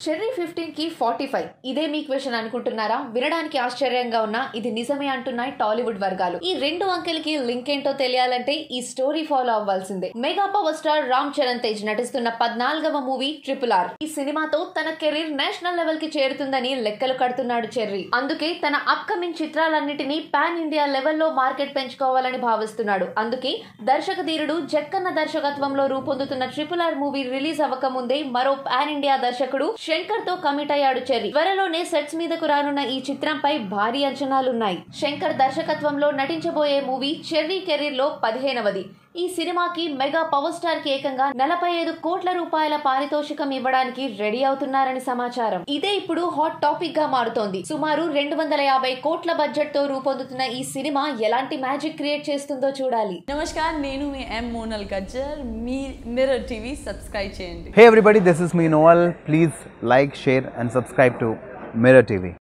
Cherry fifteen కి forty five ఇదే మీ క్వశ్చన్ అనుకుంటున్నారా వినడానికి ఆశ్చర్యంగా ఉన్నా ఇది నిజమే అంటున్నాయి టాలీవుడ్ వర్గాలు ఈ రెండు అంకెలకి లింక్ ఏంటో తెలియాలంటే ఈ స్టోరీ ఫాలో అవ్వాల్సిందే mega power star Ram Charan Tej నటిస్తున్న పద్నాలుగవ మూవీ ట్రిపుల్ ఆర్ ఈ సినిమాతో తన కెరీర్ నేషనల్ లెవెల్ కి చేరుతుందని లెక్కలు కడుతున్నాడు చెర్రీ అందుకే తన అప్కమింగ్ చిత్రాలన్నిటినీ పాన్ ఇండియా లెవెల్లో మార్కెట్ పెంచుకోవాలని భావిస్తున్నాడు అందుకే దర్శక ధీరుడు జక్కన్న దర్శకత్వంలో రూపొందుతున్న ట్రిపుల్ ఆర్ మూవీ రిలీజ్ అవ్వక ముందే మరో పాన్ ఇండియా దర్శకుడు శంకర్ తో కమిట్ అయ్యాడు చెర్రీ త్వరలోనే సెట్స్ మీదకు రానున్న ఈ చిత్రంపై భారీ అంచనాలున్నాయి శంకర్ దర్శకత్వంలో నటించబోయే మూవీ చెర్రీ కెరీర్ లో పదిహేనవది ఈ సినిమాకి మెగా పవర్ స్టార్ కి ఏకంగా నలభై ఐదు కోట్ల రూపాయల పారితోషికం ఇవ్వడానికి రెడీ అవుతున్నారని సమాచారం ఇదే ఇప్పుడు హాట్ టాపిక్ గా మారుతోంది సుమారు రెండు వందల యాభై కోట్ల బడ్జెట్ తో రూపొందుతున్న ఈ సినిమా ఎలాంటి మ్యాజిక్ క్రియేట్ చేస్తుందో చూడాలి నమస్కార్ నేను మీ ఎం మోనల్ గజ్జర్ మీ మిర్రర్ టీవీ సబ్స్క్రైబ్ చేయండి Hey everybody, this is me Noel. Please like, share, and subscribe to Mirror TV.